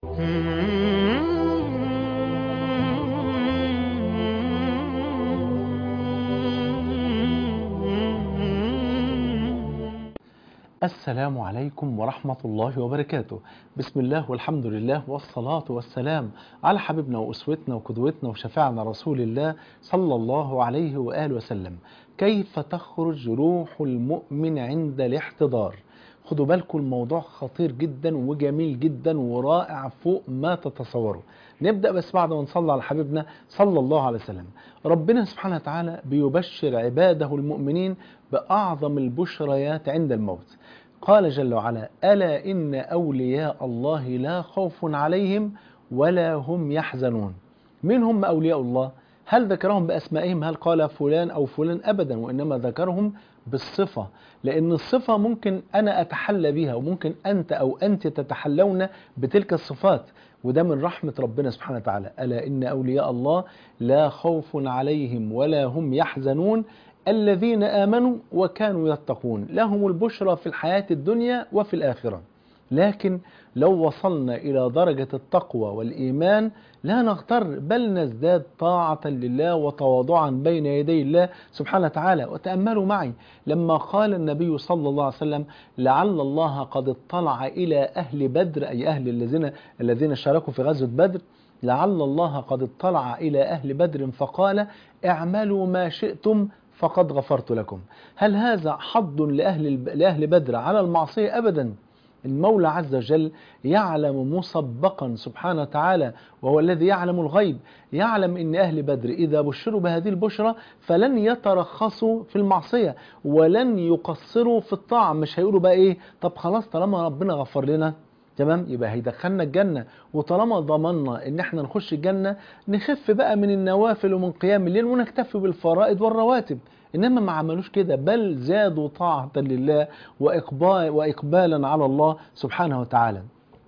السلام عليكم ورحمة الله وبركاته بسم الله والحمد لله والصلاة والسلام على حبيبنا وأسوتنا وقدوتنا وشفاعنا رسول الله صلى الله عليه وآله وسلم كيف تخرج روح المؤمن عند الاحتضار خدوا بالكم الموضوع خطير جدا وجميل جدا ورائع فوق ما تتصوروا نبدأ بس بعد ما نصلي على حبيبنا صلى الله عليه وسلم ربنا سبحانه وتعالى بيبشر عباده المؤمنين بأعظم البشريات عند الموت قال جل وعلا ألا إن أولياء الله لا خوف عليهم ولا هم يحزنون من هم أولياء الله هل ذكرهم بأسمائهم هل قال فلان أو فلان أبدا وإنما ذكرهم بالصفة لأن الصفة ممكن أنا أتحلى بها وممكن أنت أو أنت تتحلون بتلك الصفات وده من رحمة ربنا سبحانه وتعالى ألا إن أولياء الله لا خوف عليهم ولا هم يحزنون الذين آمنوا وكانوا يتقون لهم البشرى في الحياة الدنيا وفي الآخرة لكن لو وصلنا إلى درجة التقوى والإيمان لا نغتر بل نزداد طاعة لله وتواضعا بين يدي الله سبحانه وتعالى وتأملوا معي لما قال النبي صلى الله عليه وسلم لعل الله قد اطلع إلى أهل بدر أي أهل الذين الذين شاركوا في غزوة بدر لعل الله قد اطلع إلى أهل بدر فقال اعملوا ما شئتم فقد غفرت لكم هل هذا حظ لأهل, لأهل بدر على المعصية أبدا المولى عز وجل يعلم مسبقا سبحانه وتعالى وهو الذي يعلم الغيب يعلم ان اهل بدر اذا بشروا بهذه البشرى فلن يترخصوا في المعصيه ولن يقصروا في الطاعه مش هيقولوا بقى ايه طب خلاص طالما ربنا غفر لنا تمام يبقى هيدخلنا الجنة وطالما ضمننا ان احنا نخش الجنة نخف بقى من النوافل ومن قيام الليل ونكتفي بالفرائض والرواتب انما ما عملوش كده بل زادوا طاعة لله وإقبال وإقبالا على الله سبحانه وتعالى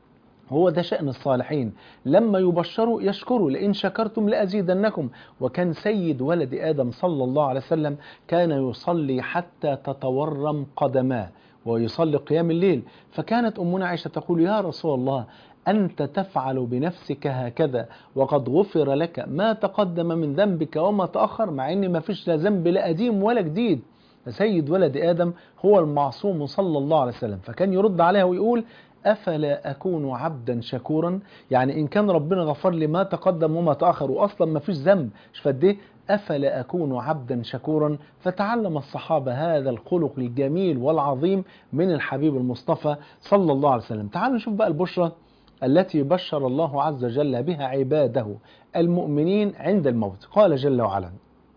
هو ده شأن الصالحين لما يبشروا يشكروا لئن شكرتم لأزيدنكم وكان سيد ولد آدم صلى الله عليه وسلم كان يصلي حتى تتورم قدماه ويصلي قيام الليل فكانت أمنا عائشة تقول يا رسول الله أنت تفعل بنفسك هكذا وقد غفر لك ما تقدم من ذنبك وما تأخر مع أن ما فيش لا ذنب لا قديم ولا جديد فسيد ولد آدم هو المعصوم صلى الله عليه وسلم فكان يرد عليها ويقول أفلا أكون عبدا شكورا يعني إن كان ربنا غفر لي ما تقدم وما تأخر وأصلا ما فيش ذنب مش فديه أفلا أكون عبدا شكورا فتعلم الصحابة هذا الخلق الجميل والعظيم من الحبيب المصطفى صلى الله عليه وسلم تعالوا نشوف بقى البشرى التي بشر الله عز وجل بها عباده المؤمنين عند الموت قال جل وعلا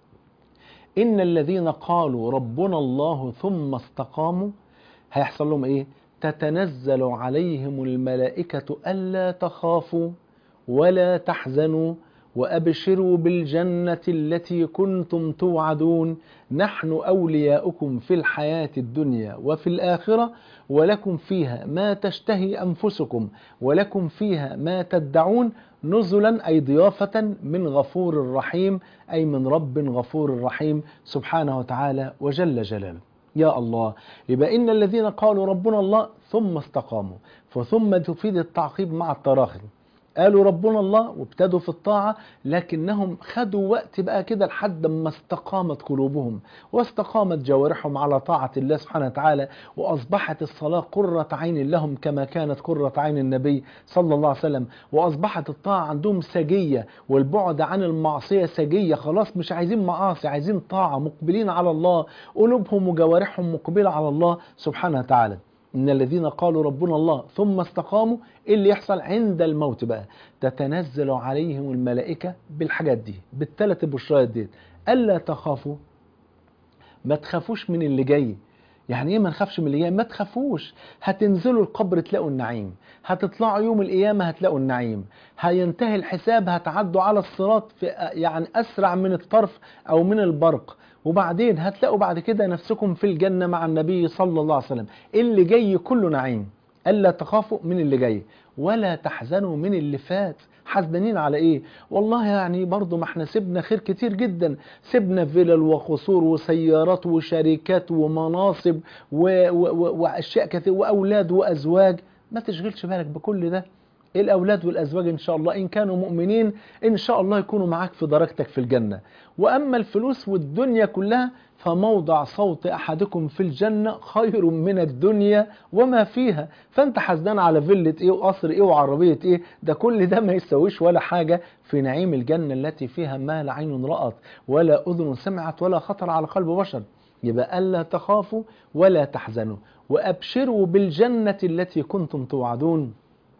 إن الذين قالوا ربنا الله ثم استقاموا هيحصل لهم إيه تتنزل عليهم الملائكة ألا تخافوا ولا تحزنوا وأبشروا بالجنة التي كنتم توعدون نحن أولياؤكم في الحياة الدنيا وفي الآخرة ولكم فيها ما تشتهي أنفسكم ولكم فيها ما تدعون نزلا أي ضيافة من غفور رحيم أي من رب غفور رحيم سبحانه وتعالى وجل جلاله يا الله يبقى إن الذين قالوا ربنا الله ثم استقاموا فثم تفيد التعقيب مع التراخي قالوا ربنا الله وابتدوا في الطاعة لكنهم خدوا وقت بقى كده لحد ما استقامت قلوبهم واستقامت جوارحهم على طاعة الله سبحانه وتعالى وأصبحت الصلاة قرة عين لهم كما كانت قرة عين النبي صلى الله عليه وسلم وأصبحت الطاعة عندهم سجية والبعد عن المعصية سجية خلاص مش عايزين معاصي عايزين طاعة مقبلين على الله قلوبهم وجوارحهم مقبلة على الله سبحانه وتعالى إن الذين قالوا ربنا الله ثم استقاموا إيه اللي يحصل عند الموت بقى تتنزل عليهم الملائكة بالحاجات دي بالثلاث بشرات دي ألا تخافوا ما تخافوش من اللي جاي يعني ايه ما نخافش من اللي جاي ما تخافوش هتنزلوا القبر تلاقوا النعيم هتطلعوا يوم القيامة هتلاقوا النعيم هينتهي الحساب هتعدوا على الصراط في يعني أسرع من الطرف أو من البرق وبعدين هتلاقوا بعد كده نفسكم في الجنة مع النبي صلى الله عليه وسلم اللي جاي كله نعيم ألا تخافوا من اللي جاي ولا تحزنوا من اللي فات حزنين على ايه والله يعني برضو ما احنا سيبنا خير كتير جدا سيبنا فيلل وقصور وسيارات وشركات ومناصب و... و... و... واشياء كتير واولاد وازواج ما تشغلش بالك بكل ده الأولاد والأزواج إن شاء الله إن كانوا مؤمنين إن شاء الله يكونوا معاك في درجتك في الجنة وأما الفلوس والدنيا كلها فموضع صوت أحدكم في الجنة خير من الدنيا وما فيها فأنت حزنان على فيلة إيه وقصر إيه وعربية إيه ده كل ده ما يسويش ولا حاجة في نعيم الجنة التي فيها ما لا عين رأت ولا أذن سمعت ولا خطر على قلب بشر يبقى ألا تخافوا ولا تحزنوا وأبشروا بالجنة التي كنتم توعدون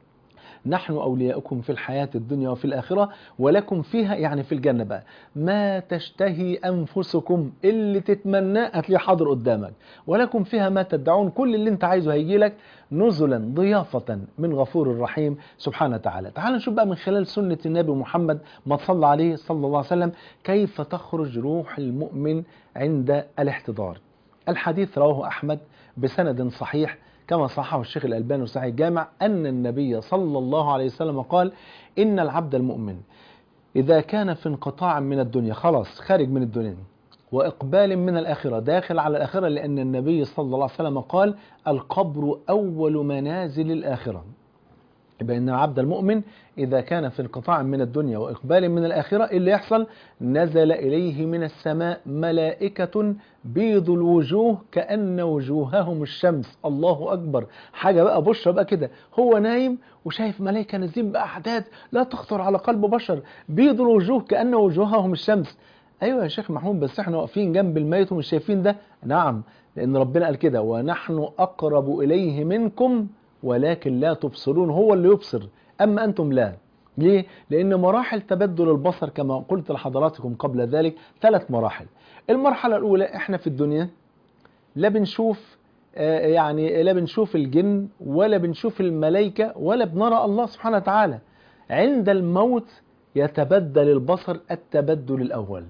نحن أولياؤكم في الحياة الدنيا وفي الآخرة ولكم فيها يعني في الجنة بقى ما تشتهي أنفسكم اللي تتمناه هتلاقيه حاضر قدامك ولكم فيها ما تدعون كل اللي انت عايزه هيجي لك نزلا ضيافة من غفور رحيم سبحانه وتعالى تعال نشوف بقى من خلال سنة النبي محمد ما صلى عليه صلى الله عليه وسلم كيف تخرج روح المؤمن عند الاحتضار الحديث رواه أحمد بسند صحيح كما صححه الشيخ الألباني وصحيح الجامع أن النبي صلى الله عليه وسلم قال إن العبد المؤمن إذا كان في انقطاع من الدنيا خلاص خارج من الدنيا وإقبال من الآخرة داخل على الآخرة لأن النبي صلى الله عليه وسلم قال القبر أول منازل الآخرة يبقى ان العبد المؤمن اذا كان في انقطاع من الدنيا واقبال من الاخره اللي يحصل نزل اليه من السماء ملائكه بيض الوجوه كان وجوههم الشمس الله اكبر حاجه بقى بشرى بقى كده هو نايم وشايف ملائكه نازلين باعداد لا تخطر على قلب بشر بيض الوجوه كان وجوههم الشمس ايوه يا شيخ محمود بس احنا واقفين جنب الميت ومش شايفين ده نعم لان ربنا قال كده ونحن اقرب اليه منكم ولكن لا تبصرون هو اللي يبصر أما أنتم لا ليه؟ لأن مراحل تبدل البصر كما قلت لحضراتكم قبل ذلك ثلاث مراحل المرحلة الأولى إحنا في الدنيا لا بنشوف يعني لا بنشوف الجن ولا بنشوف الملائكة ولا بنرى الله سبحانه وتعالى عند الموت يتبدل البصر التبدل الأول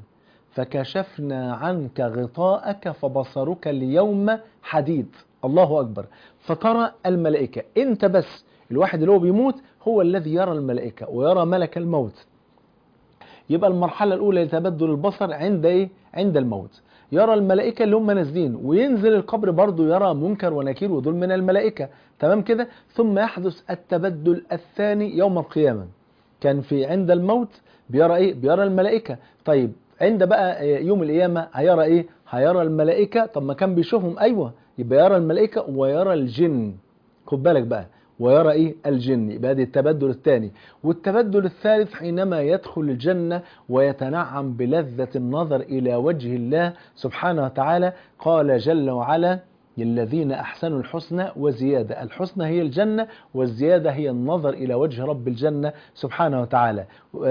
فكشفنا عنك غطاءك فبصرك اليوم حديد الله أكبر فترى الملائكة انت بس الواحد اللي هو بيموت هو الذي يرى الملائكة ويرى ملك الموت يبقى المرحلة الأولى لتبدل البصر عند إيه؟ عند الموت يرى الملائكة اللي هم نازلين وينزل القبر برضه يرى منكر ونكير ودول من الملائكة تمام كده ثم يحدث التبدل الثاني يوم القيامة كان في عند الموت بيرى ايه بيرى الملائكة طيب عند بقى يوم القيامة هيرى ايه هيرى الملائكة طب ما كان بيشوفهم ايوه يبقى يرى الملائكة ويرى الجن خد بالك بقى ويرى ايه الجن يبقى ادي التبدل الثاني والتبدل الثالث حينما يدخل الجنة ويتنعم بلذة النظر الى وجه الله سبحانه وتعالى قال جل وعلا للذين احسنوا الحسنى وزياده، الحسنى هي الجنه والزياده هي النظر الى وجه رب الجنه سبحانه وتعالى.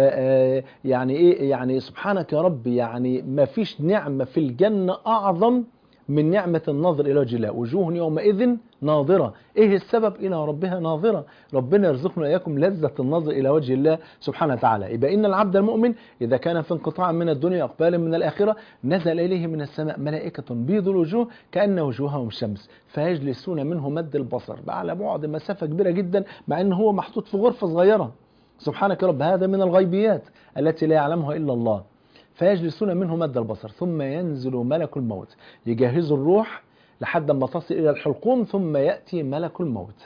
يعني ايه؟ يعني سبحانك يا رب يعني ما فيش نعمه في الجنه اعظم من نعمة النظر إلى وجه الله وجوه يومئذ ناظرة إيه السبب إلى ربها ناظرة ربنا يرزقنا إياكم لذة النظر إلى وجه الله سبحانه وتعالى يبقى إن العبد المؤمن إذا كان في انقطاع من الدنيا أقبال من الآخرة نزل إليه من السماء ملائكة بيض الوجوه كأن وجوههم الشمس فيجلسون منه مد البصر على بعد مسافة كبيرة جدا مع أنه هو محطوط في غرفة صغيرة سبحانك يا رب هذا من الغيبيات التي لا يعلمها إلا الله فيجلسون منه مد البصر ثم ينزل ملك الموت يجهز الروح لحد ما تصل إلى الحلقوم ثم يأتي ملك الموت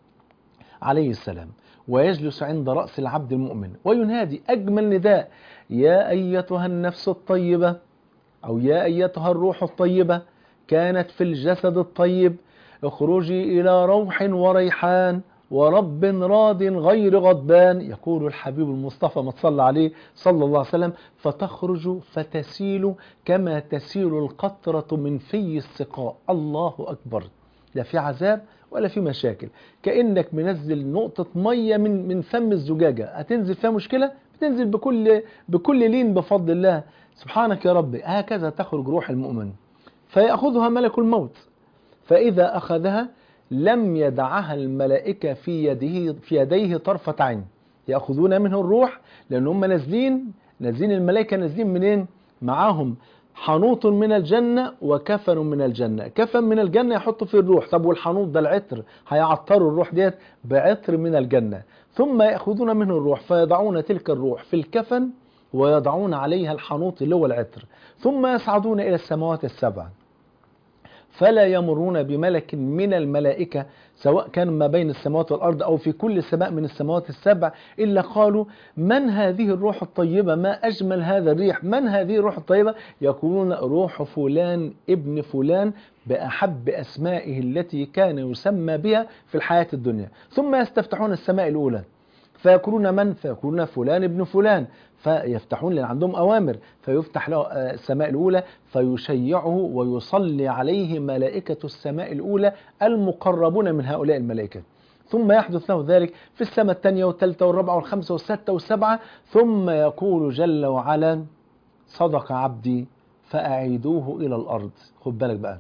عليه السلام ويجلس عند رأس العبد المؤمن وينادي أجمل نداء يا أيتها النفس الطيبة أو يا أيتها الروح الطيبة كانت في الجسد الطيب اخرجي إلى روح وريحان ورب راض غير غضبان يقول الحبيب المصطفى ما تصلى عليه صلى الله عليه وسلم فتخرج فتسيل كما تسيل القطرة من في السقاء الله أكبر لا في عذاب ولا في مشاكل كأنك منزل نقطة مية من من فم الزجاجة هتنزل فيها مشكلة بتنزل بكل بكل لين بفضل الله سبحانك يا رب هكذا تخرج روح المؤمن فيأخذها ملك الموت فإذا أخذها لم يدعها الملائكة في يده في يديه طرفة عين يأخذون منه الروح لأن هم نازلين نازلين الملائكة نازلين منين معاهم حنوط من الجنة وكفن من الجنة كفن من الجنة يحطوا فيه الروح طب والحنوط ده العطر هيعطروا الروح ديت بعطر من الجنة ثم يأخذون منه الروح فيضعون تلك الروح في الكفن ويضعون عليها الحنوط اللي هو العطر ثم يصعدون إلى السماوات السبع فلا يمرون بملك من الملائكة سواء كان ما بين السماوات والأرض أو في كل سماء من السماوات السبع إلا قالوا من هذه الروح الطيبة ما أجمل هذا الريح من هذه الروح الطيبة يقولون روح فلان ابن فلان بأحب أسمائه التي كان يسمى بها في الحياة الدنيا ثم يستفتحون السماء الأولى فيقولون من فيقولون فلان ابن فلان فيفتحون لأن عندهم أوامر فيفتح له السماء الأولى فيشيعه ويصلي عليه ملائكة السماء الأولى المقربون من هؤلاء الملائكة ثم يحدث له ذلك في السماء الثانية والثالثة والرابعة والخامسة والسادسة والسبعة ثم يقول جل وعلا صدق عبدي فأعيدوه إلى الأرض خد بالك بقى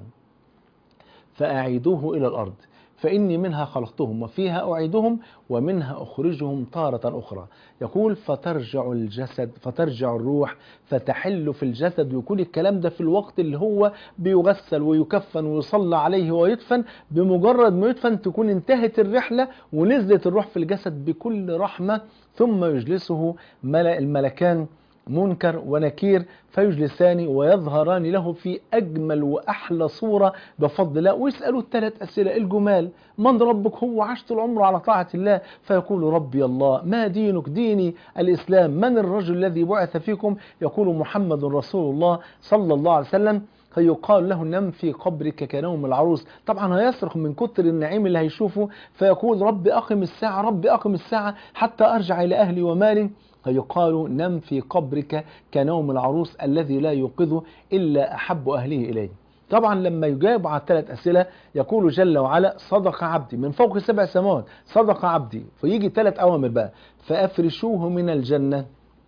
فأعيدوه إلى الأرض فإني منها خلقتهم وفيها أعيدهم ومنها أخرجهم تارة أخرى يقول فترجع الجسد فترجع الروح فتحل في الجسد ويكون الكلام ده في الوقت اللي هو بيغسل ويكفن ويصلى عليه ويدفن بمجرد ما يدفن تكون انتهت الرحلة ونزلت الروح في الجسد بكل رحمة ثم يجلسه ملأ الملكان منكر ونكير فيجلسان ويظهران له في أجمل وأحلى صورة بفضل الله ويسألوا الثلاث أسئلة الجمال من ربك هو عشت العمر على طاعة الله فيقول ربي الله ما دينك ديني الإسلام من الرجل الذي بعث فيكم يقول محمد رسول الله صلى الله عليه وسلم فيقال له نم في قبرك كنوم العروس طبعا هيصرخ من كتر النعيم اللي هيشوفه فيقول رب أقم الساعة رب أقم الساعة حتى أرجع إلى أهلي ومالي فيقال نم في قبرك كنوم العروس الذي لا يوقظه إلا أحب أهله إليه طبعا لما يجاب على الثلاث أسئلة يقول جل وعلا صدق عبدي من فوق سبع سماوات صدق عبدي فيجي ثلاث أوامر بقى فأفرشوه من الجنة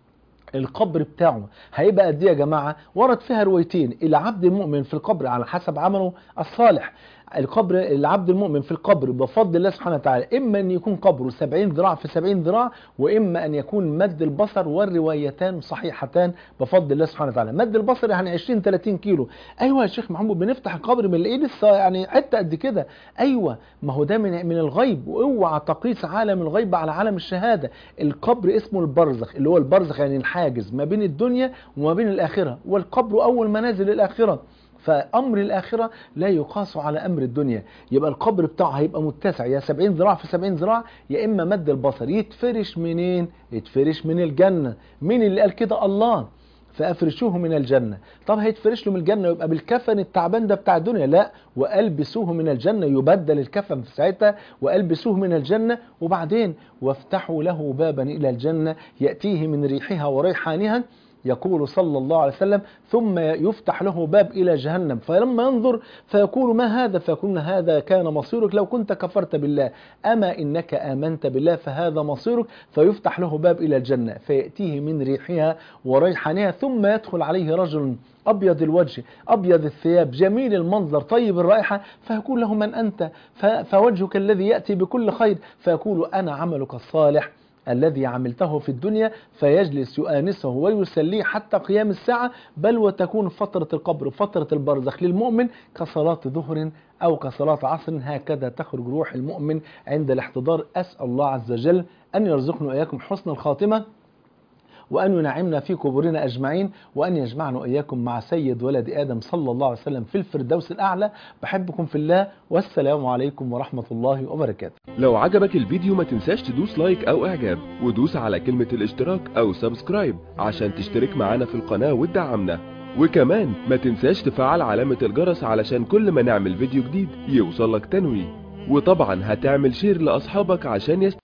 القبر بتاعه هيبقى قد ايه يا جماعه ورد فيها روايتين العبد المؤمن في القبر على حسب عمله الصالح القبر العبد المؤمن في القبر بفضل الله سبحانه وتعالى اما ان يكون قبره 70 ذراع في 70 ذراع واما ان يكون مد البصر والروايتان صحيحتان بفضل الله سبحانه وتعالى مد البصر يعني 20 30 كيلو ايوه يا شيخ محمود بنفتح القبر بنلاقيه لسه يعني حته قد كده ايوه ما هو ده من من الغيب واوعى تقيس عالم الغيب على عالم الشهاده القبر اسمه البرزخ اللي هو البرزخ يعني الحاجز ما بين الدنيا وما بين الاخره والقبر اول منازل الاخره فامر الاخره لا يقاس على امر الدنيا يبقى القبر بتاعه هيبقى متسع يا 70 ذراع في 70 ذراع يا اما مد البصر يتفرش منين يتفرش من الجنه مين اللي قال كده الله فافرشوه من الجنه طب هيتفرش له من الجنه يبقى بالكفن التعبان ده بتاع الدنيا لا والبسوه من الجنه يبدل الكفن في ساعتها والبسوه من الجنه وبعدين وافتحوا له بابا الى الجنه ياتيه من ريحها وريحانها يقول صلى الله عليه وسلم ثم يفتح له باب إلى جهنم فلما ينظر فيقول ما هذا فيقول هذا كان مصيرك لو كنت كفرت بالله أما إنك آمنت بالله فهذا مصيرك فيفتح له باب إلى الجنة فيأتيه من ريحها وريحانها ثم يدخل عليه رجل أبيض الوجه أبيض الثياب جميل المنظر طيب الرائحة فيقول له من أنت فوجهك الذي يأتي بكل خير فيقول أنا عملك الصالح الذي عملته في الدنيا فيجلس يؤانسه ويسليه حتى قيام الساعة بل وتكون فترة القبر فترة البرزخ للمؤمن كصلاة ظهر أو كصلاة عصر هكذا تخرج روح المؤمن عند الاحتضار أسأل الله عز وجل أن يرزقنا وإياكم حسن الخاتمة وأن ينعمنا في قبورنا أجمعين وأن يجمعنا وإياكم مع سيد ولد آدم صلى الله عليه وسلم في الفردوس الأعلى بحبكم في الله والسلام عليكم ورحمة الله وبركاته لو عجبك الفيديو ما تنساش تدوس لايك او اعجاب ودوس على كلمة الاشتراك او سبسكرايب عشان تشترك معانا في القناة وتدعمنا وكمان ما تنساش تفعل علامة الجرس علشان كل ما نعمل فيديو جديد يوصلك تنويه وطبعا هتعمل شير لأصحابك عشان يست...